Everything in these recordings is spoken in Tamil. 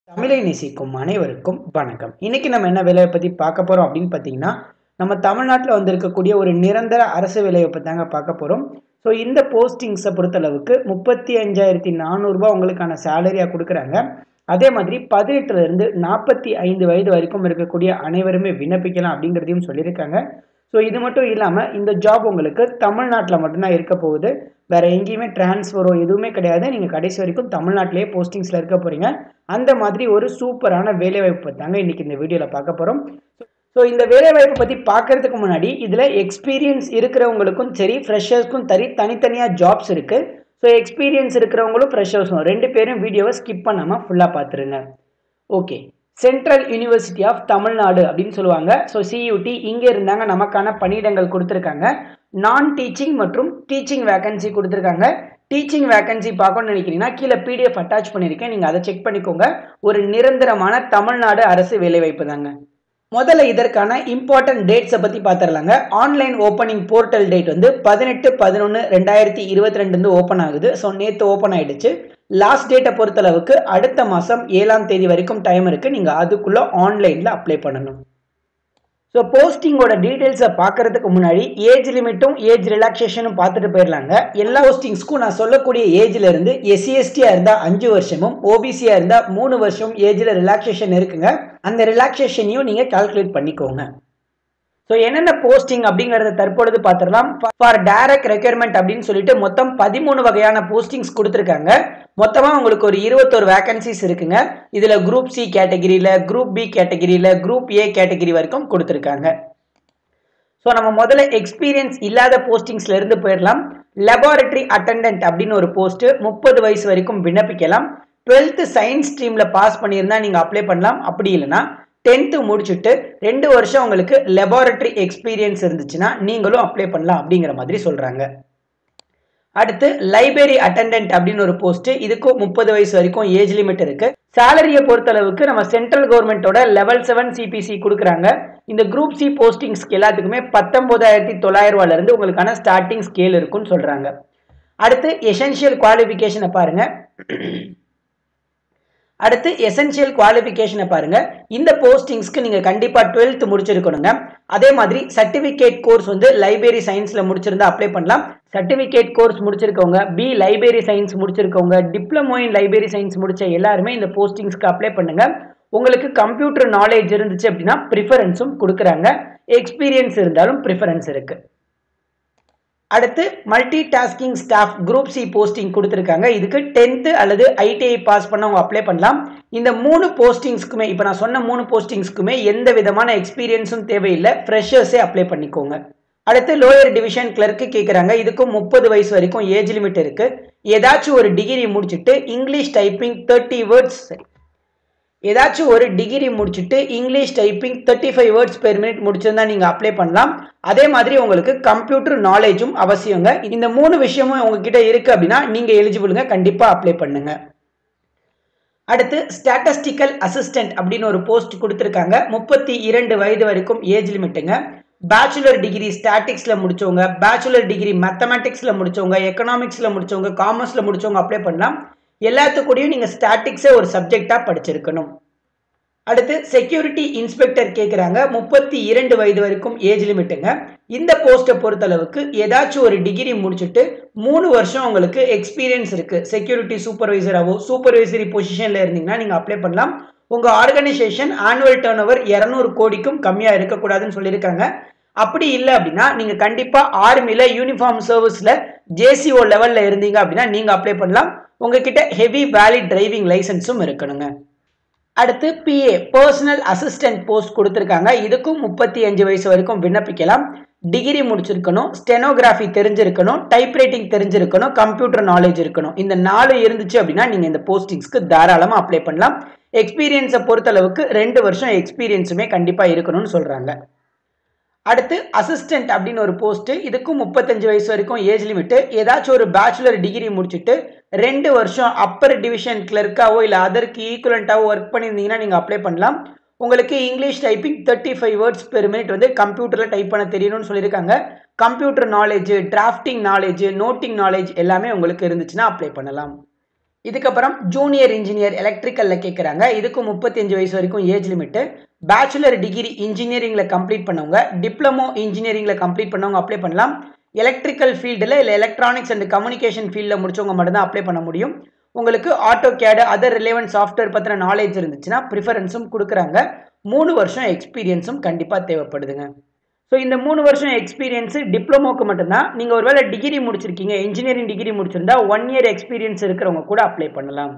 தமிழை நேசிக்கும் அனைவருக்கும் வணக்கம் இன்னைக்கு நம்ம என்ன வேலையை பற்றி பார்க்க போகிறோம் அப்படின்னு பார்த்தீங்கன்னா நம்ம தமிழ்நாட்டில் வந்திருக்கக்கூடிய ஒரு நிரந்தர அரசு வேலையை பற்றி தாங்க பார்க்க போகிறோம் ஸோ இந்த போஸ்டிங்ஸை பொறுத்தளவுக்கு முப்பத்தி அஞ்சாயிரத்தி நானூறுரூபா உங்களுக்கான சேலரியாக கொடுக்குறாங்க அதே மாதிரி பதினெட்டுலேருந்து நாற்பத்தி ஐந்து வயது வரைக்கும் இருக்கக்கூடிய அனைவருமே விண்ணப்பிக்கலாம் அப்படிங்கிறதையும் சொல்லியிருக்காங்க ஸோ இது மட்டும் இல்லாமல் இந்த ஜாப் உங்களுக்கு தமிழ்நாட்டில் மட்டும்தான் இருக்க போகுது வேற எங்கேயுமே டிரான்ஸ்ஃபரோ எதுவுமே கிடையாது நீங்கள் கடைசி வரைக்கும் தமிழ்நாட்டிலேயே போஸ்டிங்ஸில் இருக்க போகிறீங்க அந்த மாதிரி ஒரு சூப்பரான வேலைவாய்ப்பு தாங்க இன்னைக்கு இந்த வீடியோவில் பார்க்க போகிறோம் ஸோ இந்த வேலைவாய்ப்பு பற்றி பார்க்கறதுக்கு முன்னாடி இதில் எக்ஸ்பீரியன்ஸ் இருக்கிறவங்களுக்கும் சரி ஃப்ரெஷர்ஸ்க்கும் சரி தனித்தனியாக ஜாப்ஸ் இருக்குது ஸோ எக்ஸ்பீரியன்ஸ் இருக்கிறவங்களும் ஃப்ரெஷர்ஸும் ரெண்டு பேரும் வீடியோவை ஸ்கிப் பண்ணாமல் ஃபுல்லாக பார்த்துருங்க okay central university of Tamil Nadu அப்படின்னு சொல்லுவாங்க ஸோ சியூடி இங்கே இருந்தாங்க நமக்கான பணியிடங்கள் கொடுத்துருக்காங்க நான் டீச்சிங் மற்றும் டீச்சிங் வேகன்சி கொடுத்துருக்காங்க டீச்சிங் வேகன்சி பார்க்கணும்னு நினைக்கிறீங்கன்னா கீழே பிடிஎஃப் அட்டாச் பண்ணியிருக்கேன் நீங்கள் அதை செக் பண்ணிக்கோங்க ஒரு நிரந்தரமான தமிழ்நாடு அரசு வேலைவாய்ப்பு தாங்க முதல்ல இதற்கான இம்பார்ட்டன்ட் டேட்ஸை பற்றி பார்த்துடலாங்க ஆன்லைன் ஓப்பனிங் போர்ட்டல் டேட் வந்து பதினெட்டு பதினொன்று ரெண்டாயிரத்தி இருபத்தி ரெண்டு வந்து ஓப்பன் ஆகுது ஸோ நேற்று ஓப்பன் ஆயிடுச்சு லாஸ்ட் டேட்டை பொறுத்தளவுக்கு அடுத்த மாதம் ஏழாம் தேதி வரைக்கும் டைம் இருக்குது நீங்கள் அதுக்குள்ளே ஆன்லைனில் அப்ளை பண்ணணும் ஸோ போஸ்டிங்கோட டீட்டெயில்ஸை பார்க்கறதுக்கு முன்னாடி ஏஜ் லிமிட்டும் ஏஜ் ரிலாக்ஸேஷனும் பார்த்துட்டு போயிடலாங்க எல்லா போஸ்டிங்ஸ்க்கும் நான் சொல்லக்கூடிய ஏஜ்ல இருந்து எஸ்சிஎஸ்டியாக இருந்தால் அஞ்சு வருஷமும் ஓபிசியாக இருந்தால் மூணு வருஷம் ஏஜில் ரிலாக்ஸேஷன் இருக்குங்க அந்த ரிலாக்ஸேஷனையும் நீங்கள் கால்குலேட் பண்ணிக்கோங்க ஸோ என்னென்ன போஸ்டிங் அப்படிங்கிறத தற்பொழுது பார்த்துடலாம் ஃபார் டைரக்ட் ரெக்யர்மெண்ட் அப்படின்னு சொல்லிட்டு மொத்தம் பதிமூணு வகையான போஸ்டிங்ஸ் கொடுத்துருக்காங்க மொத்தமாக உங்களுக்கு ஒரு இருபத்தொரு வேகன்சிஸ் இருக்குங்க இதில் குரூப் சி கேட்டகிரியில் குரூப் பி கேட்டகிரியில் குரூப் ஏ கேட்டகிரி வரைக்கும் கொடுத்துருக்காங்க ஸோ நம்ம முதல்ல எக்ஸ்பீரியன்ஸ் இல்லாத போஸ்டிங்ஸ்ல இருந்து போயிடலாம் லெபார்டரி அட்டண்டன்ட் அப்படின்னு ஒரு போஸ்ட் முப்பது வயசு வரைக்கும் விண்ணப்பிக்கலாம் டுவெல்த்து சயின்ஸ் ஸ்ட்ரீமில் பாஸ் பண்ணியிருந்தா நீங்கள் அப்ளை பண்ணலாம் அப்படி இல்லைன்னா டென்த்து முடிச்சுட்டு ரெண்டு வருஷம் உங்களுக்கு லெபார்டரி எக்ஸ்பீரியன்ஸ் இருந்துச்சுன்னா நீங்களும் அப்ளை பண்ணலாம் அப்படிங்கிற மாதிரி சொல்கிறாங்க அடுத்து லைப்ரரி அட்டண்டன்ட் அப்படின்னு ஒரு போஸ்ட் இதுக்கும் முப்பது வயசு வரைக்கும் ஏஜ் லிமிட் இருக்கு சேலரியை பொறுத்தளவுக்கு நம்ம சென்ட்ரல் கவர்மெண்ட்டோட லெவல் செவன் சிபிசி கொடுக்குறாங்க இந்த குரூப் சி போஸ்டிங்ஸ்க்கு எல்லாத்துக்குமே பத்தொன்பதாயிரத்தி தொள்ளாயிரம் ரூபாயில இருந்து உங்களுக்கான ஸ்டார்டிங் ஸ்கேல் இருக்குன்னு சொல்றாங்க அடுத்து எசென்ஷியல் குவாலிஃபிகேஷனை பாருங்க அடுத்து எசென்ஷியல் குவாலிஃபிகேஷனை பாருங்க இந்த போஸ்டிங்ஸ்க்கு நீங்க கண்டிப்பா டுவெல்த் முடிச்சிருக்கணுங்க அதே மாதிரி சர்டிபிகேட் கோர்ஸ் வந்து லைப்ரரி சயின்ஸ்ல முடிச்சிருந்தா அப்ளை பண்ணலாம் சர்டிபிகேட் கோர்ஸ் முடிச்சிருக்கவங்க பி லைப்ரரி சயின்ஸ் முடிச்சிருக்கவங்க டிப்ளமோ இன் லைப்ரரி சயின்ஸ் முடிச்ச எல்லாருமே இந்த போஸ்டிங்ஸ்க்கு அப்ளை பண்ணுங்க உங்களுக்கு கம்ப்யூட்டர் நாலேஜ் இருந்துச்சு அப்படின்னா ப்ரிஃபரன்ஸும் கொடுக்குறாங்க எக்ஸ்பீரியன்ஸ் இருந்தாலும் ப்ரிஃபரன்ஸ் இருக்கு அடுத்து multi tasking staff group C posting கொடுத்துருக்காங்க இதுக்கு டென்த்து அல்லது ஐடிஐ பாஸ் பண்ணவங்க அப்ளை பண்ணலாம் இந்த மூணு போஸ்டிங்ஸ்க்குமே இப்போ நான் சொன்ன மூணு போஸ்டிங்ஸ்க்குமே எந்த விதமான எக்ஸ்பீரியன்ஸும் தேவையில்லை ஃப்ரெஷர்ஸே அப்ளை பண்ணிக்கோங்க அடுத்து லோயர் டிவிஷன் கிளர்க்கு கேட்குறாங்க இதுக்கும் முப்பது வயசு வரைக்கும் ஏஜ் லிமிட் இருக்கு ஏதாச்சும் ஒரு டிகிரி முடிச்சுட்டு இங்கிலீஷ் டைப்பிங் தேர்ட்டி வேர்ட்ஸ் ஏதாச்சும் ஒரு டிகிரி முடிச்சுட்டு English typing thirty five words per minute முடிச்சிருந்தா நீங்கள் அப்ளை பண்ணலாம் அதே மாதிரி உங்களுக்கு கம்ப்யூட்டர் நாலேஜும் அவசியங்க இந்த மூணு விஷயமும் உங்ககிட்ட இருக்கு அப்படின்னா நீங்கள் எலிஜிபிளுங்க கண்டிப்பாக அப்ளை பண்ணுங்க அடுத்து ஸ்டாட்டஸ்டிக்கல் அசிஸ்டன்ட் அப்படின்னு ஒரு போஸ்ட் கொடுத்துருக்காங்க முப்பத்தி இரண்டு வயது வரைக்கும் ஏஜ் லிமிட்டுங்க பேச்சுலர் டிகிரி ஸ்டாட்டிக்ஸில் முடிச்சவங்க பேச்சுலர் டிகிரி மேத்தமெட்டிக்ஸில் முடிச்சவங்க எக்கனாமிக்ஸில் முடிச்சவங்க காமர்ஸில் முடிச்சவங்க அப்ளை பண்ணலாம் எல்லாத்துக்கூடயும் நீங்கள் ஸ்டாட்டிக்ஸை ஒரு சப்ஜெக்டாக படிச்சிருக்கணும் அடுத்து செக்யூரிட்டி இன்ஸ்பெக்டர் கேட்குறாங்க முப்பத்தி இரண்டு வயது வரைக்கும் ஏஜ் லிமிட்டுங்க இந்த போஸ்ட்டை பொறுத்தளவுக்கு ஏதாச்சும் ஒரு டிகிரி முடிச்சுட்டு மூணு வருஷம் உங்களுக்கு எக்ஸ்பீரியன்ஸ் இருக்குது செக்யூரிட்டி சூப்பர்வைசராகவோ சூப்பர்வைசரி பொசிஷனில் இருந்தீங்கன்னா நீங்கள் அப்ளை பண்ணலாம் உங்கள் ஆர்கனைசேஷன் ஆனுவல் டேர்ன் ஓவர் இரநூறு கோடிக்கும் கம்மியாக இருக்கக்கூடாதுன்னு சொல்லியிருக்காங்க அப்படி இல்லை அப்படின்னா நீங்கள் கண்டிப்பாக ஆர்மியில் யூனிஃபார்ம் சர்வீஸில் ஜேசிஓ லெவலில் இருந்தீங்க அப்படின்னா நீங்கள் அப்ளை பண்ணலாம் உங்ககிட்ட ஹெவி வேலிட் டிரைவிங் லைசன்ஸும் இருக்கணுங்க அடுத்து பிஏ பர்சனல் அசிஸ்டன்ட் போஸ்ட் கொடுத்துருக்காங்க இதுக்கும் முப்பத்தி அஞ்சு வயசு வரைக்கும் விண்ணப்பிக்கலாம் டிகிரி முடிச்சிருக்கணும் ஸ்டெனோகிராஃபி தெரிஞ்சிருக்கணும் டைப்ரைட்டிங் தெரிஞ்சிருக்கணும் கம்ப்யூட்டர் நாலேஜ் இருக்கணும் இந்த நாலு இருந்துச்சு அப்படின்னா நீங்கள் இந்த போஸ்டிங்ஸ்க்கு தாராளமாக அப்ளை பண்ணலாம் எக்ஸ்பீரியன்ஸை பொறுத்தளவுக்கு ரெண்டு வருஷம் எக்ஸ்பீரியன்ஸுமே கண்டிப்பாக இருக்கணும்னு சொல்கிறாங்க அடுத்து அசிஸ்டன்ட் அப்படின்னு ஒரு போஸ்ட்டு இதுக்கும் முப்பத்தஞ்சு வயசு வரைக்கும் ஏஜ் லிமிட்டு ஏதாச்சும் ஒரு பேச்சுலர் டிகிரி முடிச்சுட்டு ரெண்டு வருஷம் அப்பர் டிவிஷன் கிளர்க்காவோ இல்லை அதற்கு ஈக்குவலண்ட்டாவோ ஒர்க் பண்ணியிருந்தீங்கன்னா நீங்கள் அப்ளை பண்ணலாம் உங்களுக்கு English typing thirty five words per minute வந்து கம்ப்யூட்டரில் டைப் பண்ண தெரியணும்னு சொல்லியிருக்காங்க computer knowledge drafting knowledge noting knowledge எல்லாமே உங்களுக்கு இருந்துச்சுன்னா அப்ளை பண்ணலாம் இதுக்கப்புறம் ஜூனியர் இன்ஜினியர் எலக்ட்ரிக்கலில் கேட்குறாங்க இதுக்கும் முப்பத்தஞ்சு வயசு வரைக்கும் ஏஜ் லிமிட்டு பேச்சுலர் டிகிரி இன்ஜினியரிங்கில் கம்ப்ளீட் பண்ணவங்க டிப்ளமோ இன்ஜினியரிங்கில் கம்ப்ளீட் பண்ணவங்க அப்ளை பண்ணலாம் எலக்ட்ரிக்கல் ஃபீல்டில் இல்லை எலக்ட்ரானிக்ஸ் அண்ட் கம்யூனிகேஷன் ஃபீல்டில் முடிச்சவங்க மட்டும்தான் அப்ளை பண்ண முடியும் உங்களுக்கு AutoCAD other relevant software பற்றின நாலேஜ் இருந்துச்சுன்னா ப்ரிஃபரன்ஸும் கொடுக்குறாங்க மூணு வருஷம் எக்ஸ்பீரியன்ஸும் கண்டிப்பாக தேவைப்படுதுங்க ஸோ இந்த மூணு வருஷம் எக்ஸ்பீரியன்ஸ் டிப்ளமோக்கு மட்டும்தான் நீங்கள் ஒருவேளை டிகிரி முடிச்சிருக்கீங்க இன்ஜினியரிங் டிகிரி முடிச்சிருந்தா ஒன் இயர் எக்ஸ்பீரியன்ஸ் இருக்கிறவங்க கூட அப்ளை பண்ணலாம்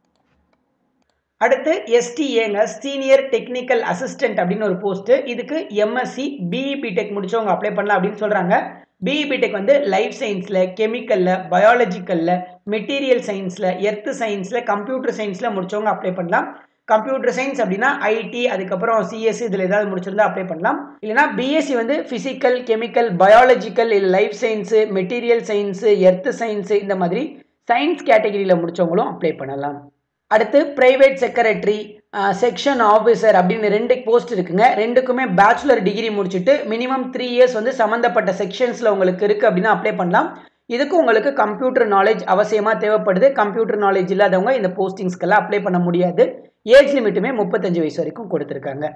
அடுத்து எஸ்டிஏங்க சீனியர் டெக்னிக்கல் அசிஸ்டன்ட் அப்படின்னு ஒரு போஸ்ட்டு இதுக்கு எம்எஸ்சி பிஇ பிடெக் முடிச்சவங்க அப்ளை பண்ணலாம் அப்படின்னு சொல்கிறாங்க பிஇ பிடெக் வந்து லைஃப் சயின்ஸில் கெமிக்கலில் பயாலஜிக்கலில் மெட்டீரியல் சயின்ஸில் எர்த்து சயின்ஸில் கம்ப்யூட்டர் சயின்ஸில் முடிச்சவங்க அப்ளை பண்ணலாம் கம்ப்யூட்டர் சயின்ஸ் அப்படின்னா ஐடி அதுக்கப்புறம் சிஎஸ்சி இதில் ஏதாவது முடிச்சிருந்தா அப்ளை பண்ணலாம் இல்லைனா பிஎஸ்சி வந்து ஃபிசிக்கல் கெமிக்கல் பயாலஜிக்கல் இல்லை life science material science earth science இந்த மாதிரி சயின்ஸ் கேட்டகரியில் முடித்தவங்களும் அப்ளை பண்ணலாம் அடுத்து பிரைவேட் செக்ரட்டரி செக்ஷன் ஆஃபீஸர் அப்படின்னு ரெண்டு போஸ்ட் இருக்குங்க ரெண்டுக்குமே பேச்சுலர் டிகிரி முடிச்சுட்டு மினிமம் த்ரீ இயர்ஸ் வந்து சம்மந்தப்பட்ட செக்ஷன்ஸில் உங்களுக்கு இருக்குது அப்படின்னா அப்ளை பண்ணலாம் இதுக்கு உங்களுக்கு கம்ப்யூட்டர் நாலேஜ் அவசியமாக தேவைப்படுது கம்ப்யூட்டர் நாலேஜ் இல்லாதவங்க இந்த போஸ்டிங்ஸ்க்கெல்லாம் அப்ளை பண்ண முடியாது ஏஜ் லிமிட்டுமே முப்பத்தஞ்சு வயசு வரைக்கும் கொடுத்துருக்காங்க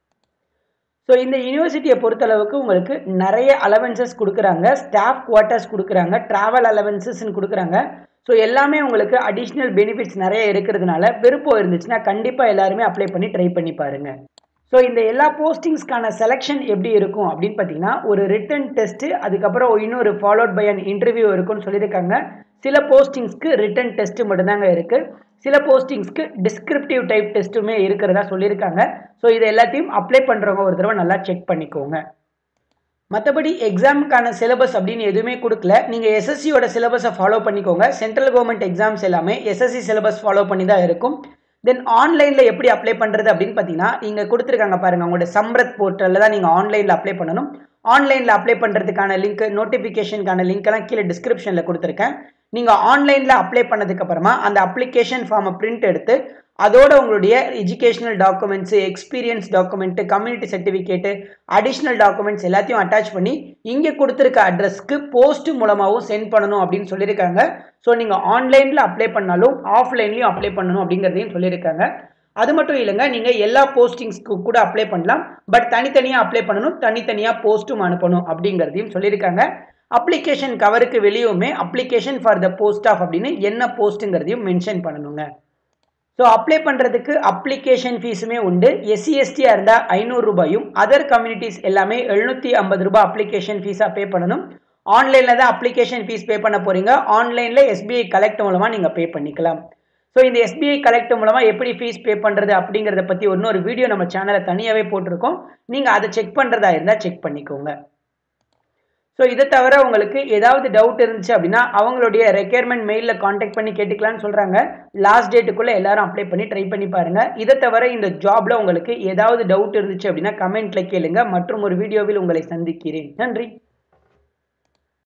ஸோ இந்த யூனிவர்சிட்டியை பொறுத்தளவுக்கு உங்களுக்கு நிறைய அலவன்சஸ் கொடுக்குறாங்க ஸ்டாஃப் குவார்ட்டர்ஸ் கொடுக்குறாங்க ட்ராவல் அலவன்சஸ்ன்னு கொடுக்குறாங்க ஸோ எல்லாமே உங்களுக்கு அடிஷ்னல் பெனிஃபிட்ஸ் நிறைய இருக்கிறதுனால விருப்பம் இருந்துச்சுன்னா கண்டிப்பாக எல்லாருமே அப்ளை பண்ணி ட்ரை பண்ணி பாருங்கள் ஸோ இந்த எல்லா போஸ்டிங்ஸ்க்கான செலெக்ஷன் எப்படி இருக்கும் அப்படின்னு பார்த்தீங்கன்னா ஒரு ரிட்டன் டெஸ்ட்டு அதுக்கப்புறம் இன்னொரு ஃபாலோட் பை அன் இன்டர்வியூ இருக்கும்னு சொல்லியிருக்காங்க சில போஸ்டிங்ஸ்க்கு ரிட்டன் டெஸ்ட்டு மட்டும்தாங்க இருக்குது சில போஸ்டிங்ஸ்க்கு டிஸ்கிரிப்டிவ் டைப் டெஸ்ட்டுமே இருக்கிறதா சொல்லியிருக்காங்க ஸோ இது எல்லாத்தையும் அப்ளை பண்ணுறவங்க ஒரு தடவை நல்லா செக் பண்ணிக்கோங்க மற்றபடி எக்ஸாமுக்கான சிலபஸ் அப்படின்னு எதுவுமே கொடுக்கல நீங்கள் எஸ்எஸ்சியோட சிலபஸை ஃபாலோ பண்ணிக்கோங்க சென்ட்ரல் கவர்மெண்ட் எக்ஸாம்ஸ் எல்லாமே எஸ்எஸ்சி சிலபஸ் ஃபாலோ பண்ணி தான் இருக்கும் தென் ஆன்லைனில் எப்படி அப்ளை பண்ணுறது அப்படின்னு பார்த்தீங்கன்னா இங்கே கொடுத்துருக்காங்க பாருங்கள் உங்களோட சம்ரத் போர்ட்டலில் தான் நீங்கள் ஆன்லைனில் அப்ளை பண்ணணும் ஆன்லைனில் அப்ளை பண்ணுறதுக்கான லிங்க் நோட்டிஃபிகேஷனுக்கான லிங்க்கெல்லாம் கீழே டிஸ்கிரிப்ஷனில் கொடுத்துருக்கேன் நீங்கள் ஆன்லைனில் அப்ளை பண்ணதுக்கப்புறமா அந்த அப்ளிகேஷன் ஃபார்மை பிரிண்ட் எடுத்து அதோட உங்களுடைய educational documents experience document community certificate additional documents எல்லாத்தையும் அட்டாச் பண்ணி இங்கே கொடுத்துருக்க அட்ரஸ்க்கு போஸ்ட் மூலமாகவும் சென்ட் பண்ணணும் அப்படின்னு சொல்லியிருக்காங்க ஸோ நீங்கள் ஆன்லைனில் அப்ளை பண்ணாலும் ஆஃப்லைன்லையும் அப்ளை பண்ணணும் அப்படிங்கிறதையும் சொல்லியிருக்காங்க அது மட்டும் இல்லைங்க நீங்கள் எல்லா போஸ்டிங்ஸ்க்கு கூட அப்ளை பண்ணலாம் பட் தனித்தனியாக அப்ளை பண்ணணும் தனித்தனியாக போஸ்ட்டும் அனுப்பணும் அப்படிங்கிறதையும் சொல்லியிருக்காங்க அப்ளிகேஷன் கவருக்கு வெளியுமே application for the post of அப்படின்னு என்ன போஸ்ட்டுங்கிறதையும் மென்ஷன் பண்ணணுங்க ஸோ அப்ளை பண்ணுறதுக்கு அப்ளிகேஷன் ஃபீஸுமே உண்டு எஸ்சி எஸ்டியாக இருந்தால் ஐநூறு ரூபாயும் அதர் கம்யூனிட்டிஸ் எல்லாமே எழுநூற்றி ஐம்பது ரூபாய் அப்ளிகேஷன் ஃபீஸாக பே பண்ணணும் ஆன்லைனில் தான் அப்ளிகேஷன் ஃபீஸ் பே பண்ண போகிறீங்க ஆன்லைனில் எஸ்பிஐ கலெக்ட் மூலமாக நீங்கள் பே பண்ணிக்கலாம் ஸோ இந்த எஸ்பிஐ கலெக்ட் மூலமாக எப்படி ஃபீஸ் பே பண்ணுறது அப்படிங்கிறத பற்றி இன்னொரு வீடியோ நம்ம சேனலை தனியாகவே போட்டிருக்கோம் நீங்கள் அதை செக் பண்ணுறதா இருந்தால் செக் பண்ணிக்கோங்க ஸோ இதை தவிர உங்களுக்கு ஏதாவது டவுட் இருந்துச்சு அப்படின்னா அவங்களுடைய ரெக்யர்மெண்ட் மெயிலில் காண்டாக்ட் பண்ணி கேட்டுக்கலாம்னு சொல்கிறாங்க லாஸ்ட் டேட்டுக்குள்ளே எல்லாரும் அப்ளை பண்ணி ட்ரை பண்ணி பாருங்கள் இதை தவிர இந்த ஜாபில் உங்களுக்கு ஏதாவது டவுட் இருந்துச்சு அப்படின்னா கமெண்ட்டில் கேளுங்க மற்றும் ஒரு வீடியோவில் உங்களை சந்திக்கிறேன் நன்றி